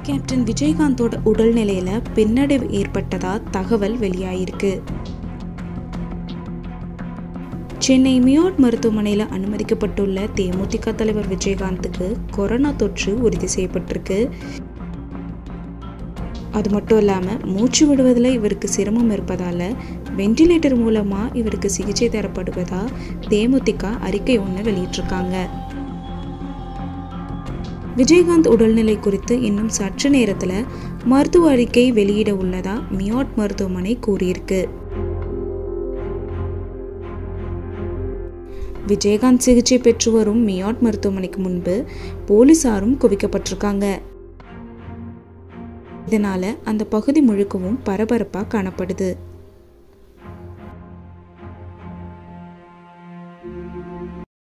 captain விஜயகாந்தோட உடல்நிலையில பின்னடைவு ஏற்பட்டதா தகவல் வெளியாயிருக்கு சென்னை மியாட் மருத்துவமனையில் அனுமதிக்கப்பட்டுள்ள தேமுதிக தலைவர் விஜயகாந்துக்கு கொரோனா தொற்று உறுதி செய்யப்பட்டிருக்கு அது மட்டும் இல்லாமல் மூச்சு விடுவதில் இவருக்கு சிரமம் இருப்பதால் வெண்டிலேட்டர் மூலமாக இவருக்கு சிகிச்சை தரப்படுவதா தேமுதிக அறிக்கை ஒன்று வெளியிட்டிருக்காங்க விஜயகாந்த் உடல்நிலை குறித்து இன்னும் சற்று நேரத்தில் மருத்துவ அறிக்கை வெளியிட உள்ளதா மியாட் மருத்துவமனை கூறியிருக்கு விஜயகாந்த் சிகிச்சை பெற்று வரும் மியாட் மருத்துவமனைக்கு முன்பு போலீசாரும் குவிக்கப்பட்டிருக்காங்க இதனால அந்த பகுதி முழுக்கவும் பரபரப்பாக காணப்படுது